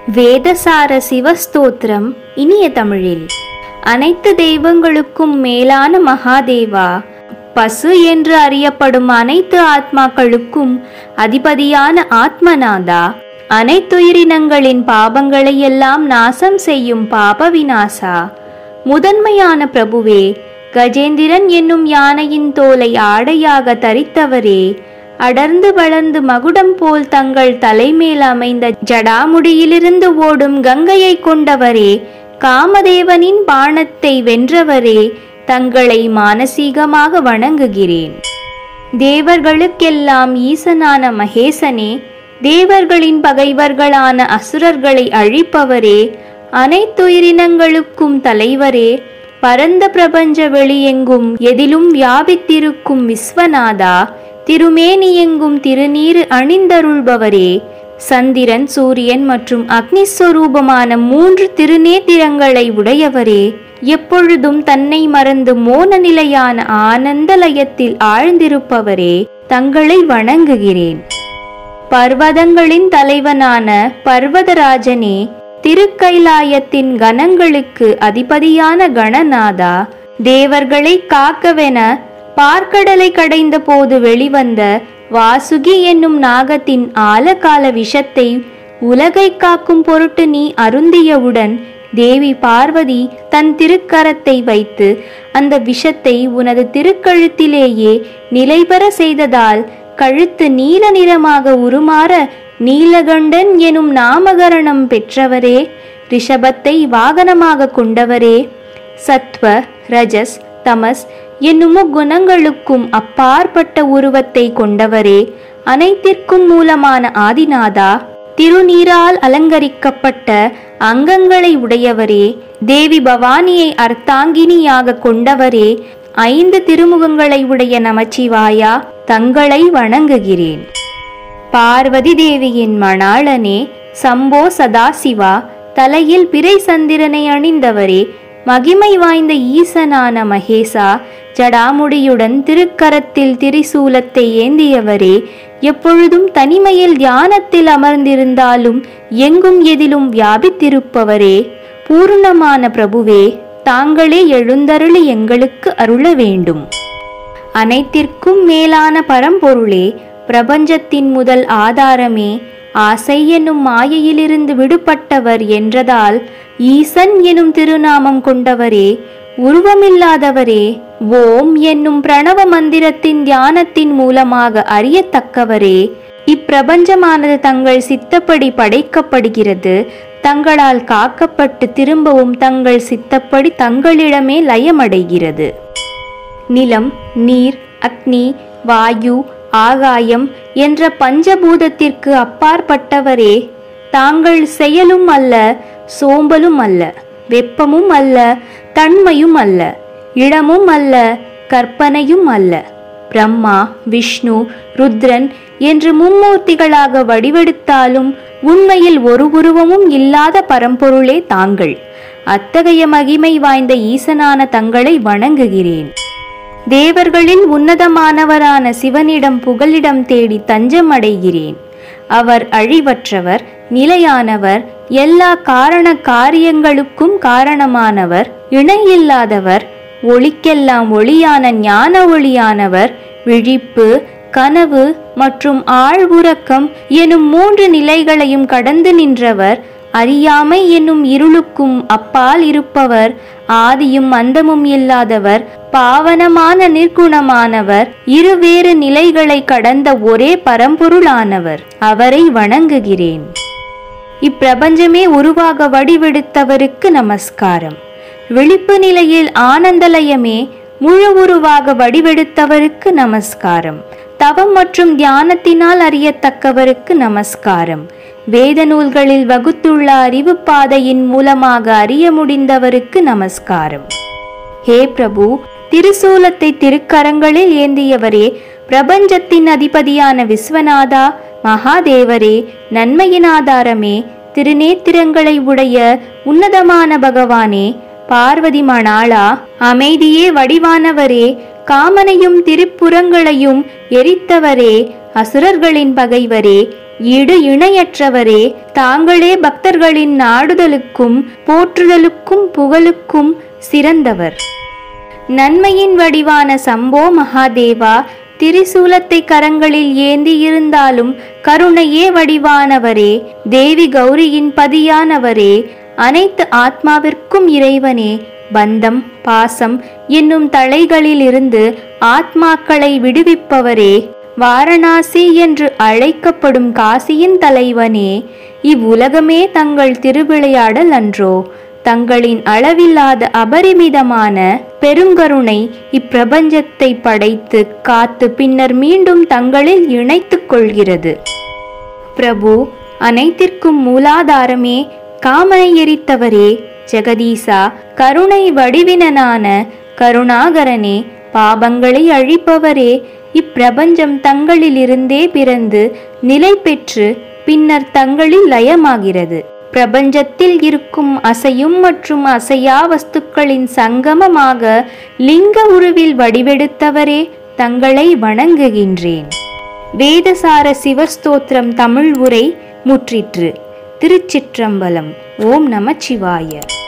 வேதசார சிவஸ்தோத்திரம் இனிய தமிழில் அனைத்து தெய்வங்களுக்கும் மேலான மகாதேவா பசு என்று அறியப்படும் அனைத்து ஆத்மாக்களுக்கும் அதிபதியான ஆத்மநாதா அனைத்துயிரினங்களின் பாபங்களை எல்லாம் நாசம் செய்யும் பாப விநாசா முதன்மையான பிரபுவே கஜேந்திரன் என்னும் யானையின் தோலை ஆடையாக தரித்தவரே அடர்ந்து வளர்ந்து மகுடம் போல் தங்கள் தலைமேல் அமைந்த ஜடாமுடியிலிருந்து ஓடும் கங்கையை கொண்டவரே காமதேவனின் பாணத்தை வென்றவரே தங்களை மானசீகமாக வணங்குகிறேன் தேவர்களுக்கெல்லாம் ஈசனான மகேசனே தேவர்களின் பகைவர்களான அசுரர்களை அழிப்பவரே அனைத்துயிரினங்களுக்கும் தலைவரே பரந்த பிரபஞ்ச வெளியெங்கும் எதிலும் வியாபித்திருக்கும் விஸ்வநாதா திருமேனி எங்கும் திருநீறு அணிந்தருள்பவரே சந்திரன் சூரியன் மற்றும் அக்னி ஸ்வரூபமான மூன்று திருநேத்திரங்களை உடையவரே எப்பொழுதும் தன்னை மறந்து மோன நிலையான ஆனந்த லயத்தில் ஆழ்ந்திருப்பவரே தங்களை வணங்குகிறேன் பர்வதங்களின் தலைவனான பர்வதராஜனே திருக்கைலாயத்தின் கணங்களுக்கு அதிபதியான கணநாதா தேவர்களை காக்கவென பார்க்கடலை கடைந்த போது வெளிவந்த வாசுகி என்னும் நாகத்தின் ஆலகால விஷத்தை உலகை காக்கும் பொருட்டு நீ அருந்தியவுடன் தேவி பார்வதி தன் திருக்கரத்தை வைத்து அந்த விஷத்தை உனது திருக்கழுத்திலேயே நிலைபெற செய்ததால் கழுத்து நீல நிறமாக உருமாற நீலகண்டன் எனும் நாமகரணம் பெற்றவரே ரிஷபத்தை வாகனமாக கொண்டவரே சத்வ ரஜஸ் தமஸ் என்னும் முக்குணங்களுக்கும் அப்பாற்பட்ட உருவத்தை கொண்டவரே அனைத்திற்கும் மூலமான ஆதிநாதா திருநீரால் அலங்கரிக்கப்பட்ட அங்கங்களை உடையவரே தேவி பவானியை அர்த்தாங்கினியாக கொண்டவரே ஐந்து திருமுகங்களை உடைய நமச்சிவாயா தங்களை வணங்குகிறேன் பார்வதி தேவியின் மணாளனே சம்போ சதாசிவா தலையில் பிறை சந்திரனை அணிந்தவரே மகிமை வாய்ந்த ஈசனான மகேசா ஜடாமுடியுடன் திருக்கரத்தில் திரிசூலத்தை ஏந்தியவரே எப்பொழுதும் தனிமையில் தியானத்தில் அமர்ந்திருந்தாலும் எங்கும் எதிலும் வியாபித்திருப்பவரே பூர்ணமான பிரபுவே தாங்களே எழுந்தருளி எங்களுக்கு அருள வேண்டும் அனைத்திற்கும் மேலான பரம்பொருளே பிரபஞ்சத்தின் முதல் ஆதாரமே ஆசை என்னும் மாயையிலிருந்து விடுபட்டவர் என்றதால் ஈசன் எனும் திருநாமம் கொண்டவரே உருவமில்லாதவரே ஓம் என்னும் பிரணவ மந்திரத்தின் தியானத்தின் மூலமாக அறியத்தக்கவரே இப்பிரபஞ்சமானது தங்கள் சித்தப்படி படைக்கப்படுகிறது தங்களால் காக்கப்பட்டு திரும்பவும் தங்கள் சித்தப்படி தங்களிடமே லயமடைகிறது நிலம் நீர் அக்னி வாயு ஆகாயம் என்ற பஞ்சபூதத்திற்கு அப்பாற்பட்டவரே தாங்கள் செயலும் அல்ல சோம்பலும் அல்ல வெப்பமும் அல்ல தன்மையும் அல்ல இடமும் அல்ல கற்பனையும் அல்ல பிரம்மா விஷ்ணு ருத்ரன் என்று மும்மூர்த்திகளாக வடிவெடுத்தாலும் உண்மையில் ஒரு உருவமும் இல்லாத பரம்பொருளே தாங்கள் அத்தகைய மகிமை வாய்ந்த ஈசனான தங்களை வணங்குகிறேன் தேவர்களில் உன்னதமானவரான சிவனிடம் புகலிடம் தேடி தஞ்சம் அடைகிறேன் அவர் அழிவற்றவர் நிலையானவர் எல்லா காரண காரியங்களுக்கும் காரணமானவர் இணையில்லாதவர் ஒளிக்கெல்லாம் ஒளியான ஞான ஒளியானவர் விழிப்பு கனவு மற்றும் ஆழ்வுறக்கம் எனும் மூன்று நிலைகளையும் கடந்து நின்றவர் அறியாமை என்னும் இருளுக்கும் அப்பால் இருப்பவர் ஆதியும் அந்தமும் இல்லாதவர் பாவனமான நிர்குணமானவர் இருவேறு நிலைகளை கடந்த ஒரே பரம்பொருளானவர் அவரை வணங்குகிறேன் இப்பிரபஞ்சமே உருவாக வடிவெடுத்தவருக்கு நமஸ்காரம் விழிப்பு நிலையில் ஆனந்தலயமே முழு உருவாக வடிவெடுத்தவருக்கு நமஸ்காரம் தவம் மற்றும் தியானத்தினால் அறியத்தக்கவருக்கு நமஸ்காரம் வேத நூல்களில் வகுத்துள்ள அறிவு பாதையின் மூலமாக அறிய முடிந்தவருக்கு நமஸ்காரம் ஹே பிரபு திருசூலத்தை திருக்கரங்களில் ஏந்தியவரே பிரபஞ்சத்தின் அதிபதியான விஸ்வநாதா மகாதேவரே நன்மையின் ஆதாரமே திருநேத்திரங்களை உடைய உன்னதமான பகவானே பார்வதி மணாளா அமைதியே வடிவானவரே காமனையும் திருப்புறங்களையும் எரித்தவரே அசுரர்களின் பகைவரே ஈடு இணையற்றவரே தாங்களே பக்தர்களின் நாடுதலுக்கும் போற்றுதலுக்கும் புகழுக்கும் சிறந்தவர் நன்மையின் வடிவான சம்போ மகாதேவா திரிசூலத்தை கரங்களில் ஏந்தி இருந்தாலும் கருணையே வடிவானவரே தேவி கௌரியின் பதியானவரே அனைத்து ஆத்மாவிற்கும் இறைவனே பந்தம் பாசம் என்னும் தலைகளிலிருந்து ஆத்மாக்களை விடுவிப்பவரே வாரணாசி என்று அழைக்கப்படும் காசியின் தலைவனே இவ்வுலகமே தங்கள் திருவிளையாடல் அன்றோ தங்களின் அளவில்லாத அபரிமிதமான பெருங்கருணை இப்பிரபஞ்சத்தை படைத்து காத்து பின்னர் மீண்டும் தங்களில் இணைத்துக் கொள்கிறது பிரபு அனைத்திற்கும் மூலாதாரமே காமனை எரித்தவரே ஜெகதீசா கருணை வடிவினனான கருணாகரனே பாபங்களை அழிப்பவரே இப்பிரபஞ்சம் தங்களிலிருந்தே பிறந்து நிலை பெற்று பின்னர் தங்களில் லயமாகிறது பிரபஞ்சத்தில் இருக்கும் அசையும் மற்றும் அசையா வஸ்துக்களின் சங்கமமாக லிங்க உருவில் வடிவெடுத்தவரே தங்களை வணங்குகின்றேன் வேதசார சிவஸ்தோத்திரம் தமிழ் உரை முற்றிற்று திருச்சிற்றம்பலம் ஓம் நமச்சிவாய